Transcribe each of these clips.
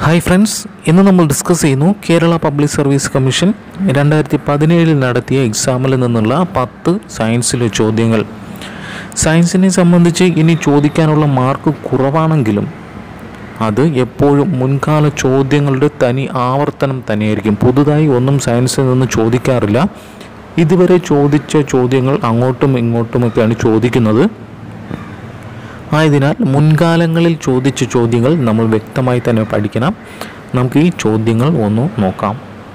hi friends ഇന്ന് നമ്മൾ discuss ചെയ്യുന്നു കേരള പബ്ലിക് സർവീസ് കമ്മീഷൻ രണ്ടായിരത്തി പതിനേഴിൽ നടത്തിയ എക്സാമിൽ നിന്നുള്ള പത്ത് സയൻസിലെ ചോദ്യങ്ങൾ സയൻസിനെ സംബന്ധിച്ച് ഇനി ചോദിക്കാനുള്ള മാർക്ക് കുറവാണെങ്കിലും അത് എപ്പോഴും മുൻകാല ചോദ്യങ്ങളുടെ തനി ആവർത്തനം തന്നെയായിരിക്കും പുതുതായി ഒന്നും സയൻസിൽ നിന്ന് ചോദിക്കാറില്ല ഇതുവരെ ചോദിച്ച ചോദ്യങ്ങൾ അങ്ങോട്ടും ഇങ്ങോട്ടുമൊക്കെയാണ് ചോദിക്കുന്നത് ആയതിനാൽ മുൻകാലങ്ങളിൽ ചോദിച്ച ചോദ്യങ്ങൾ നമ്മൾ വ്യക്തമായി തന്നെ പഠിക്കണം നമുക്ക് ഈ ചോദ്യങ്ങൾ ഒന്ന് നോക്കാം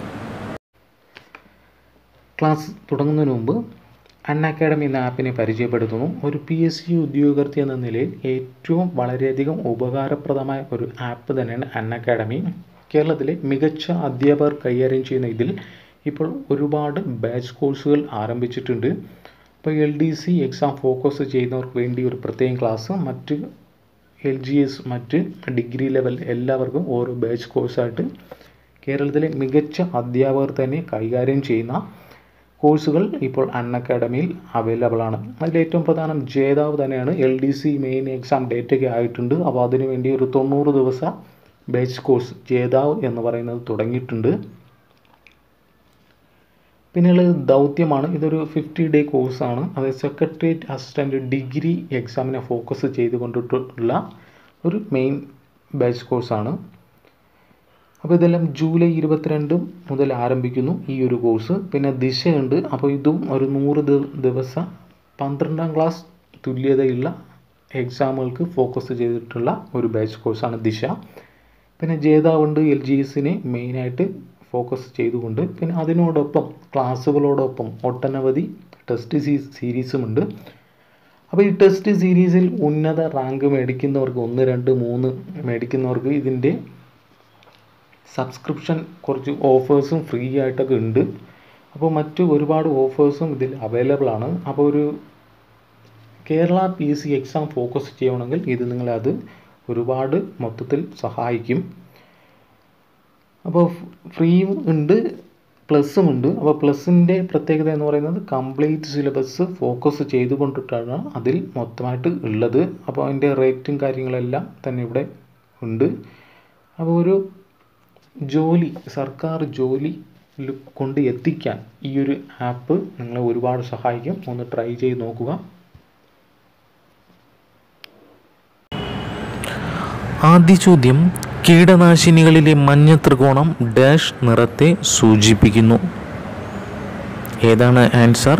ക്ലാസ് തുടങ്ങുന്നതിന് മുമ്പ് അൺ അക്കാഡമി എന്ന ആപ്പിനെ പരിചയപ്പെടുത്തുന്നു ഒരു പി എസ് സി ഉദ്യോഗാർത്ഥി എന്ന നിലയിൽ ഏറ്റവും വളരെയധികം ഉപകാരപ്രദമായ ഒരു ആപ്പ് തന്നെയാണ് അൺ അക്കാഡമി കേരളത്തിലെ മികച്ച അധ്യാപകർ കൈകാര്യം ചെയ്യുന്ന ഇതിൽ ഇപ്പോൾ ഒരുപാട് ബാച്ച് കോഴ്സുകൾ ആരംഭിച്ചിട്ടുണ്ട് ഇപ്പോൾ L D C exam focus ചെയ്യുന്നവർക്ക് വേണ്ടി ഒരു പ്രത്യേക ക്ലാസ് മറ്റ് എൽ ജി എസ് മറ്റ് ഡിഗ്രി ലെവൽ എല്ലാവർക്കും ഓരോ ബാച്ച് കോഴ്സായിട്ട് കേരളത്തിലെ മികച്ച അധ്യാപകർ തന്നെ കൈകാര്യം ചെയ്യുന്ന കോഴ്സുകൾ ഇപ്പോൾ അൺ അക്കാഡമിയിൽ അവൈലബിൾ ആണ് അതിൽ ഏറ്റവും പ്രധാനം ജേതാവ് തന്നെയാണ് L D C main exam ഡേറ്റൊക്കെ ആയിട്ടുണ്ട് അപ്പോൾ അതിനു വേണ്ടി ഒരു തൊണ്ണൂറ് ദിവസ ബാച്ച് കോഴ്സ് ജേതാവ് എന്ന് പറയുന്നത് തുടങ്ങിയിട്ടുണ്ട് പിന്നെയുള്ളത് ദൗത്യമാണ് ഇതൊരു ഫിഫ്റ്റി ഡേ കോഴ്സാണ് അത് സെക്രട്ടേറിയറ്റ് അസിസ്റ്റൻ്റ് ഡിഗ്രി എക്സാമിനെ ഫോക്കസ് ചെയ്തുകൊണ്ടിട്ടുള്ള ഒരു മെയിൻ ബാച്ച് കോഴ്സാണ് അപ്പോൾ ഇതെല്ലാം ജൂലൈ ഇരുപത്തിരണ്ട് മുതൽ ആരംഭിക്കുന്നു ഈ ഒരു കോഴ്സ് പിന്നെ ദിശയുണ്ട് അപ്പോൾ ഇതും ഒരു നൂറ് ദിവസം പന്ത്രണ്ടാം ക്ലാസ് തുല്യതയുള്ള എക്സാമുകൾക്ക് ഫോക്കസ് ചെയ്തിട്ടുള്ള ഒരു ബാച്ച് കോഴ്സാണ് ദിശ പിന്നെ ജേതാവുണ്ട് എൽ ജി എസിനെ മെയിനായിട്ട് ഫോക്കസ് ചെയ്തുകൊണ്ട് പിന്നെ അതിനോടൊപ്പം ക്ലാസ്സുകളോടൊപ്പം ഒട്ടനവധി ടെസ്റ്റ് സീ സീരീസുമുണ്ട് അപ്പോൾ ഈ ടെസ്റ്റ് സീരീസിൽ ഉന്നത റാങ്ക് മേടിക്കുന്നവർക്ക് ഒന്ന് രണ്ട് മൂന്ന് മേടിക്കുന്നവർക്ക് ഇതിൻ്റെ സബ്സ്ക്രിപ്ഷൻ കുറച്ച് ഓഫേഴ്സും ഫ്രീ ആയിട്ടൊക്കെ ഉണ്ട് അപ്പോൾ മറ്റു ഒരുപാട് ഓഫേഴ്സും ഇതിൽ അവൈലബിൾ ആണ് അപ്പോൾ ഒരു Kerala P S C exam focus ചെയ്യണമെങ്കിൽ ഇത് നിങ്ങളെ അത് ഒരുപാട് മൊത്തത്തിൽ സഹായിക്കും അപ്പോൾ ഫ്രീയും ഉണ്ട് പ്ലസ്സും ഉണ്ട് അപ്പോൾ പ്ലസിൻ്റെ പ്രത്യേകത എന്ന് പറയുന്നത് കംപ്ലീറ്റ് സിലബസ് ഫോക്കസ് ചെയ്തുകൊണ്ടിട്ടാണ് അതിൽ മൊത്തമായിട്ട് ഉള്ളത് അപ്പോൾ അതിൻ്റെ റേറ്റും കാര്യങ്ങളെല്ലാം തന്നെ ഇവിടെ ഉണ്ട് അപ്പോൾ ഒരു ജോലി സർക്കാർ ജോലി കൊണ്ട് എത്തിക്കാൻ ഈ ഒരു ആപ്പ് നിങ്ങളെ ഒരുപാട് സഹായിക്കും ഒന്ന് ട്രൈ ചെയ്ത് നോക്കുക ആദ്യ ചോദ്യം കീടനാശിനികളിലെ മഞ്ഞ ത്രികോണം ഡാഷ് നിറത്തെ സൂചിപ്പിക്കുന്നു ഏതാണ് ആൻസർ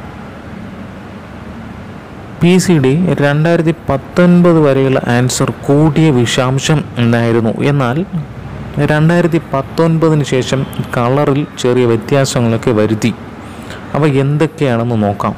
പി സിയുടെ രണ്ടായിരത്തി പത്തൊൻപത് വരെയുള്ള ആൻസർ കൂടിയ വിഷാംശം എന്നായിരുന്നു എന്നാൽ രണ്ടായിരത്തി പത്തൊൻപതിന് ശേഷം കളറിൽ ചെറിയ വ്യത്യാസങ്ങളൊക്കെ വരുത്തി അവ എന്തൊക്കെയാണെന്ന് നോക്കാം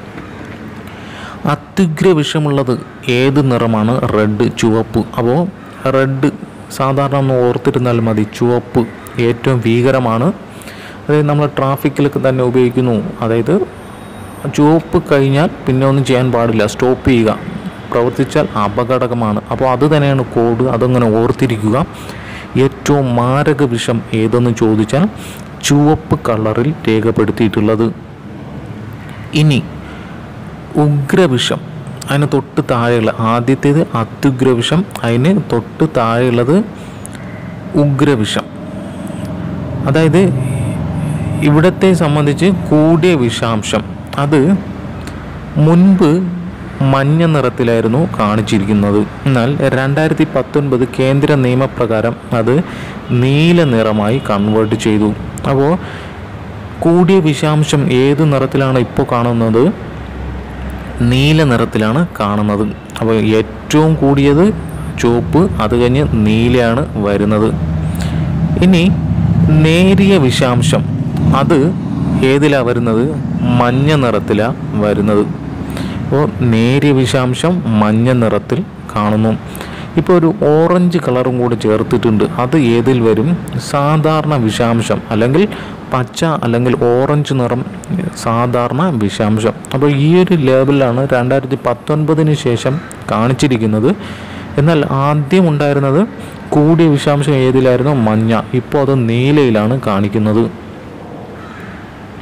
അത്യുഗ്ര വിഷമുള്ളത് ഏത് നിറമാണ് റെഡ് ചുവപ്പ് അപ്പോൾ റെഡ് സാധാരണ ഒന്ന് ഓർത്തിരുന്നാൽ മതി ചുവപ്പ് ഏറ്റവും ഭീകരമാണ് അതായത് നമ്മൾ ട്രാഫിക്കിലൊക്കെ തന്നെ ഉപയോഗിക്കുന്നു അതായത് ചുവപ്പ് കഴിഞ്ഞാൽ പിന്നെ ഒന്നും ചെയ്യാൻ പാടില്ല സ്റ്റോപ്പ് ചെയ്യുക പ്രവർത്തിച്ചാൽ അപകടകമാണ് അപ്പോൾ അത് തന്നെയാണ് കോഡ് അതങ്ങനെ ഓർത്തിരിക്കുക ഏറ്റവും മാരക വിഷം ഏതെന്ന് ചോദിച്ചാൽ ചുവപ്പ് കളറിൽ രേഖപ്പെടുത്തിയിട്ടുള്ളത് ഇനി ഉഗ്രവിഷം അതിന് തൊട്ട് താഴെയുള്ള ആദ്യത്തേത് അത്യുഗ്രവിഷം അതിന് തൊട്ട് താഴെയുള്ളത് ഉഗ്രവിഷം അതായത് ഇവിടത്തെ സംബന്ധിച്ച് കൂടിയ വിഷാംശം അത് മുൻപ് മഞ്ഞ നിറത്തിലായിരുന്നു കാണിച്ചിരിക്കുന്നത് എന്നാൽ രണ്ടായിരത്തി പത്തൊൻപത് കേന്ദ്ര നിയമപ്രകാരം അത് നീല നിറമായി കൺവേർട്ട് ചെയ്തു അപ്പോൾ കൂടിയ വിഷാംശം ഏത് നിറത്തിലാണ് ഇപ്പോൾ കാണുന്നത് നീല നിറത്തിലാണ് കാണുന്നത് അപ്പോൾ ഏറ്റവും കൂടിയത് ചുവപ്പ് അത് കഴിഞ്ഞ് നീലയാണ് വരുന്നത് ഇനി നേരിയ വിഷാംശം അത് ഏതിലാണ് വരുന്നത് മഞ്ഞ നിറത്തിലാണ് വരുന്നത് അപ്പോൾ നേരിയ വിഷാംശം മഞ്ഞ നിറത്തിൽ കാണുന്നു ഇപ്പോൾ ഒരു ഓറഞ്ച് കളറും കൂടി ചേർത്തിട്ടുണ്ട് അത് ഏതിൽ വരും സാധാരണ വിഷാംശം അല്ലെങ്കിൽ പച്ച അല്ലെങ്കിൽ ഓറഞ്ച് നിറം സാധാരണ വിഷാംശം അപ്പോൾ ഈ ഒരു ലേബിലാണ് രണ്ടായിരത്തി പത്തൊൻപതിന് ശേഷം കാണിച്ചിരിക്കുന്നത് എന്നാൽ ആദ്യം ഉണ്ടായിരുന്നത് കൂടിയ വിഷാംശം ഏതിലായിരുന്നു മഞ്ഞ ഇപ്പോൾ അത് നീലയിലാണ് കാണിക്കുന്നത്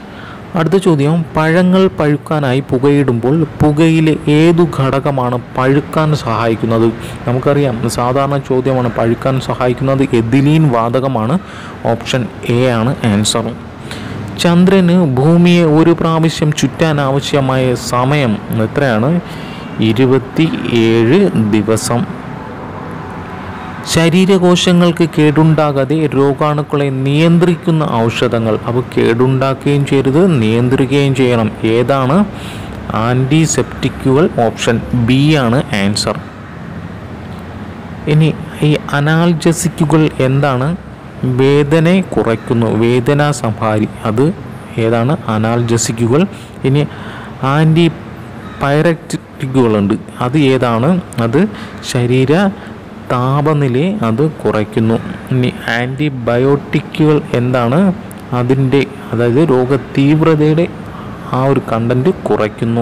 അടുത്ത ചോദ്യം പഴങ്ങൾ പഴുക്കാനായി പുകയിടുമ്പോൾ പുകയിലെ ഏതു ഘടകമാണ് പഴുക്കാൻ സഹായിക്കുന്നത് നമുക്കറിയാം സാധാരണ ചോദ്യമാണ് പഴുക്കാൻ സഹായിക്കുന്നത് എഥിലീൻ വാതകമാണ് ഓപ്ഷൻ എ ആണ് ആൻസർ ചന്ദ്രന് ഭൂമിയെ ഒരു പ്രാവശ്യം ചുറ്റാൻ ആവശ്യമായ സമയം എത്രയാണ് ഇരുപത്തി ഏഴ് ദിവസം ശരീരകോശങ്ങൾക്ക് കേടുണ്ടാകാതെ രോഗാണുക്കളെ നിയന്ത്രിക്കുന്ന ഔഷധങ്ങൾ അപ്പോൾ കേടുണ്ടാക്കുകയും ചെയ്യരുത് നിയന്ത്രിക്കുകയും ചെയ്യണം ഏതാണ് ആൻറ്റിസെപ്റ്റിക്കുകൾ ഓപ്ഷൻ ബി ആണ് ആൻസർ ഇനി ഈ അനാൽജസിക്കുകൾ എന്താണ് വേദന കുറയ്ക്കുന്നു വേദന സംഹാരി അത് ഏതാണ് അനാൽജസിക്കുകൾ ഇനി ആൻറ്റി പൈറക്റ്റിക്കുകളുണ്ട് അത് ഏതാണ് അത് ശരീര താപനിലയെ അത് കുറയ്ക്കുന്നു ഇനി ആൻറ്റിബയോട്ടിക്കുകൾ എന്താണ് അതിൻ്റെ അതായത് രോഗ തീവ്രതയുടെ ആ ഒരു കണ്ടൻറ്റ് കുറയ്ക്കുന്നു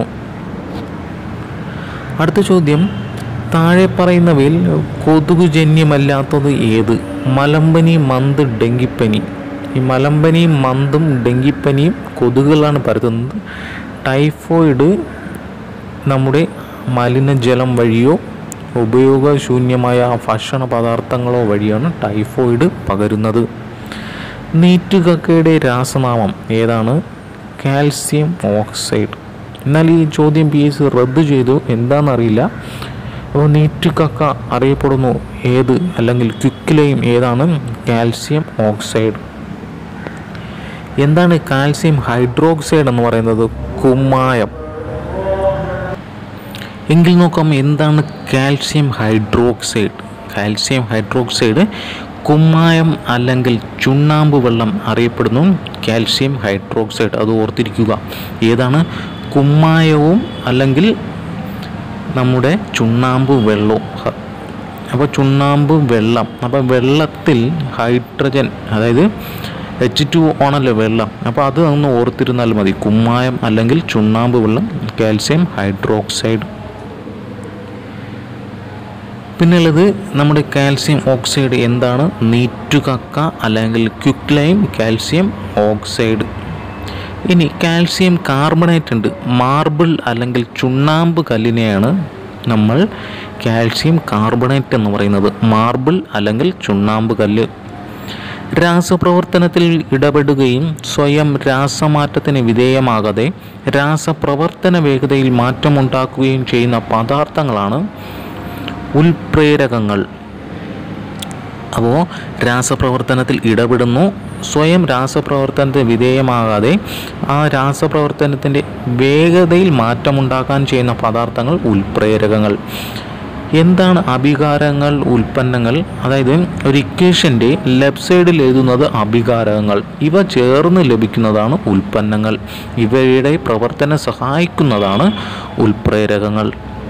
അടുത്ത ചോദ്യം താഴെ പറയുന്നവയിൽ കൊതുകുജന്യമല്ലാത്തത് ഏത് മലമ്പനി മന്ത് ഡെങ്കിപ്പനി ഈ മലമ്പനി മന്തും ഡെങ്കിപ്പനിയും കൊതുകുകളാണ് പരത്തുന്നത് ടൈഫോയിഡ് നമ്മുടെ മലിനജലം വഴിയോ ഉപയോഗശൂന്യമായ ഭക്ഷണ പദാർത്ഥങ്ങളോ വഴിയാണ് ടൈഫോയിഡ് പകരുന്നത് നീറ്റുകക്കയുടെ രാസനാമം ഏതാണ് കാൽസ്യം ഓക്സൈഡ് എന്നാൽ ഈ ചോദ്യം പി എസ് റദ്ദ് ചെയ്തു എന്താണെന്നറിയില്ല അപ്പോൾ നീറ്റുകക്ക അറിയപ്പെടുന്നു ഏത് അല്ലെങ്കിൽ ക്വിക്കിലെയും ഏതാണ് കാൽസ്യം ഓക്സൈഡ് എന്താണ് കാൽസ്യം ഹൈഡ്രോക്സൈഡ് എന്ന് പറയുന്നത് കുമ്മായം എങ്കിൽ നോക്കാം എന്താണ് കാൽസ്യം ഹൈഡ്രോക്സൈഡ് കാൽസ്യം ഹൈഡ്രോക്സൈഡ് കുമ്മായം അല്ലെങ്കിൽ ചുണ്ണാമ്പ് വെള്ളം അറിയപ്പെടുന്നു കാൽസ്യം ഹൈഡ്രോക്സൈഡ് അത് ഓർത്തിരിക്കുക ഏതാണ് കുമ്മായവും അല്ലെങ്കിൽ നമ്മുടെ ചുണ്ണാമ്പ് വെള്ളവും ഹ- അപ്പോൾ ചുണ്ണാമ്പ് വെള്ളം അപ്പോൾ വെള്ളത്തിൽ ഹൈഡ്രജൻ അതായത് എച്ച് ടു ആണല്ലോ വെള്ളം അപ്പോൾ അത് ഒന്ന് ഓർത്തിരുന്നാൽ മതി കുമ്മായം അല്ലെങ്കിൽ ചുണ്ണാമ്പ് വെള്ളം കാൽസ്യം ഹൈഡ്രോക്സൈഡ് പിന്നുള്ളത് നമ്മുടെ കാൽസ്യം ഓക്സൈഡ് എന്താണ് നീറ്റുകക്ക അല്ലെങ്കിൽ ക്വിക്ലൈം കാൽസ്യം ഓക്സൈഡ് ഇനി കാൽസ്യം കാർബണേറ്റ് ഉണ്ട് മാർബിൾ അല്ലെങ്കിൽ ചുണ്ണാമ്പ് കല്ലിനെയാണ് നമ്മൾ കാൽസ്യം കാർബണേറ്റ് എന്ന് പറയുന്നത് മാർബിൾ അല്ലെങ്കിൽ ചുണ്ണാമ്പ് കല്ല് രാസപ്രവർത്തനത്തിൽ ഇടപെടുകയും സ്വയം രാസമാറ്റത്തിന് വിധേയമാകാതെ രാസപ്രവർത്തന വേഗതയിൽ മാറ്റമുണ്ടാക്കുകയും ചെയ്യുന്ന പദാർത്ഥങ്ങളാണ് ഉൽപ്രേരകങ്ങൾ അപ്പോൾ രാസപ്രവർത്തനത്തിൽ ഇടപെടുന്നു സ്വയം രാസപ്രവർത്തനത്തിന് വിധേയമാകാതെ ആ രാസപ്രവർത്തനത്തിൻ്റെ വേഗതയിൽ മാറ്റമുണ്ടാക്കാൻ ചെയ്യുന്ന പദാർത്ഥങ്ങൾ ഉൽപ്രേരകങ്ങൾ എന്താണ് അഭികാരങ്ങൾ ഉൽപ്പന്നങ്ങൾ അതായത് ഒരു ഇക്വേഷൻ്റെ ലെഫ്റ്റ് സൈഡിൽ എഴുതുന്നത് അഭികാരകങ്ങൾ ഇവ ചേർന്ന് ലഭിക്കുന്നതാണ് ഉൽപ്പന്നങ്ങൾ ഇവയുടെ പ്രവർത്തനം സഹായിക്കുന്നതാണ് ഉൽപ്രേരകങ്ങൾ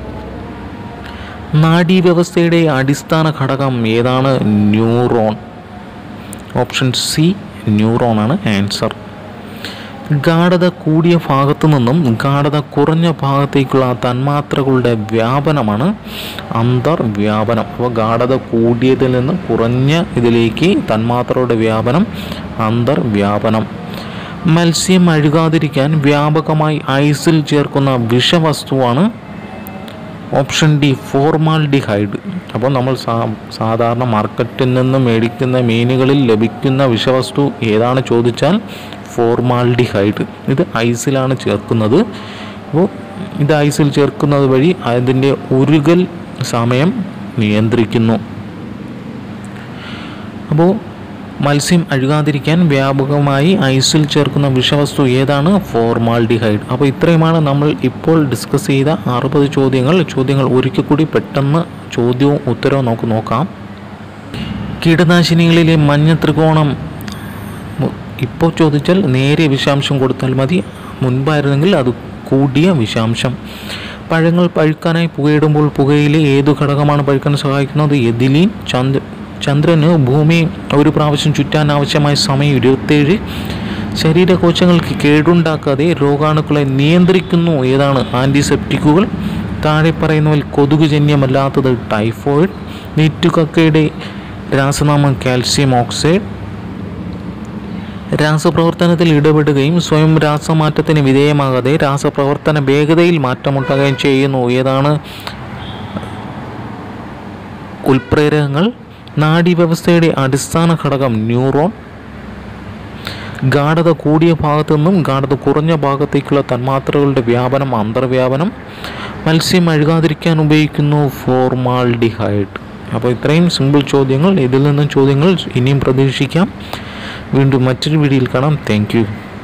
നാഡീവ്യവസ്ഥയുടെ അടിസ്ഥാന ഘടകം ഏതാണ് ന്യൂറോൺ ഓപ്ഷൻ സി ന്യൂറോൺ ആണ് ആൻസർ ഗാഠത കൂടിയ ഭാഗത്തു നിന്നും ഗാഠത കുറഞ്ഞ ഭാഗത്തേക്കുള്ള തന്മാത്രകളുടെ വ്യാപനമാണ് അന്തർവ്യാപനം അപ്പോൾ ഗാഠത കൂടിയതിൽ നിന്ന് കുറഞ്ഞ ഇതിലേക്ക് തന്മാത്രയുടെ വ്യാപനം അന്തർവ്യാപനം മത്സ്യം അഴുകാതിരിക്കാൻ വ്യാപകമായി ഐസിൽ ചേർക്കുന്ന വിഷവസ്തുവാണ് ഓപ്ഷൻ ഡി ഫോർമാൽഡിഹൈഡ് അപ്പോൾ നമ്മൾ സാ സാധാരണ മാർക്കറ്റിൽ നിന്ന് മേടിക്കുന്ന മീനുകളിൽ ലഭിക്കുന്ന വിഷവസ്തു ഏതാണ് ചോദിച്ചാൽ ഫോർമാൽഡിഹൈഡ് ഇത് ഐസിലാണ് ചേർക്കുന്നത് അപ്പോൾ ഇത് ഐസിൽ ചേർക്കുന്നത് വഴി അതിൻ്റെ ഉരുകൽ സമയം നിയന്ത്രിക്കുന്നു അപ്പോൾ മത്സ്യം അഴുകാതിരിക്കാൻ വ്യാപകമായി ഐസിൽ ചേർക്കുന്ന വിഷവസ്തു ഏതാണ് ഫോർമാൽഡിഹൈഡ് അപ്പോൾ ഇത്രയുമാണ് നമ്മൾ ഇപ്പോൾ ഡിസ്കസ് ചെയ്ത അറുപത് ചോദ്യങ്ങൾ ചോദ്യങ്ങൾ ഒരിക്കൽ കൂടി പെട്ടെന്ന് ചോദ്യവും ഉത്തരവും നമുക്ക് നോക്കാം കീടനാശിനികളിലെ മഞ്ഞ ത്രികോണം മു- ഇപ്പോൾ ചോദിച്ചാൽ നേരെ വിഷാംശം കൊടുത്താൽ മതി മുൻപായിരുന്നെങ്കിൽ അത് കൂടിയ വിഷാംശം പഴങ്ങൾ പഴുക്കാനായി പുകയിടുമ്പോൾ പുകയിലെ ഏതു ഘടകമാണ് പഴുക്കാൻ സഹായിക്കുന്നത് എതിലീൻ ചന്ദ്ര ചന്ദ്രന് ഭൂമി ഒരു പ്രാവശ്യം ചുറ്റാൻ ആവശ്യമായ സമയം ഇരുപത്തേഴ് ശരീരകോശങ്ങൾക്ക് കേടുണ്ടാക്കാതെ രോഗാണുക്കളെ നിയന്ത്രിക്കുന്നു ഏതാണ് ആൻറ്റിസെപ്റ്റിക്കുകൾ താഴെ പറയുന്നവൽ കൊതുകുജന്യമല്ലാത്തത് ടൈഫോയിഡ് നീറ്റുകക്കയുടെ രാസനാമം കാൽസ്യം ഓക്സൈഡ് രാസപ്രവർത്തനത്തിൽ ഇടപെടുകയും സ്വയം രാസമാറ്റത്തിന് വിധേയമാകാതെ രാസപ്രവർത്തന വേഗതയിൽ മാറ്റമുണ്ടാകുകയും ചെയ്യുന്നു ഏതാണ് ഉൽപ്രേരകങ്ങൾ നാഡീവ്യവസ്ഥയുടെ അടിസ്ഥാന ഘടകം ന്യൂറോൺ ഗാഠത കൂടിയ ഭാഗത്തു നിന്നും ഗാഠത കുറഞ്ഞ ഭാഗത്തേക്കുള്ള തന്മാത്രകളുടെ വ്യാപനം അന്തർവ്യാപനം മത്സ്യം അഴുകാതിരിക്കാൻ ഉപയോഗിക്കുന്നു ഫോർമാൽഡിഹൈഡ് അപ്പോൾ ഇത്രയും സിമ്പിൾ ചോദ്യങ്ങൾ ഇതിൽ നിന്നും ചോദ്യങ്ങൾ ഇനിയും പ്രതീക്ഷിക്കാം വീണ്ടും മറ്റൊരു വീഡിയോയിൽ കാണാം താങ്ക്